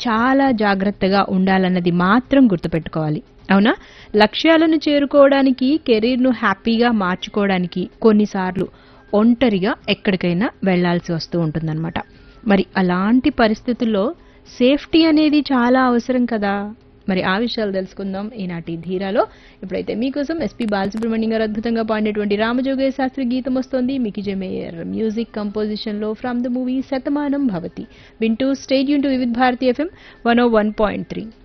చాలా జాగ్రత్తగా ఉండాలన్నది మాత్రం గుర్తుపెట్టుకోవాలి అవునా లక్ష్యాలను చేరుకోవడానికి కెరీర్ను హ్యాపీగా మార్చుకోవడానికి కొన్నిసార్లు ఒంటరిగా ఎక్కడికైనా వెళ్లాల్సి వస్తూ ఉంటుందన్నమాట మరి అలాంటి పరిస్థితుల్లో సేఫ్టీ అనేది చాలా అవసరం కదా మరి ఆ విషయాలు తెలుసుకుందాం ఈనాటి ధీరాలో ఇప్పుడైతే మీకోసం ఎస్పీ బాలసుబ్రహ్మణ్యం గారు అద్భుతంగా పాడినటువంటి రామజోగయ్య శాస్త్రి గీతం వస్తోంది మికిజే మేయర్ మ్యూజిక్ కంపోజిషన్ లో from the movie Shatamanam Bhavati వింటూ స్టేజ్ యూన్ to Vividh Bharati F M one O one point three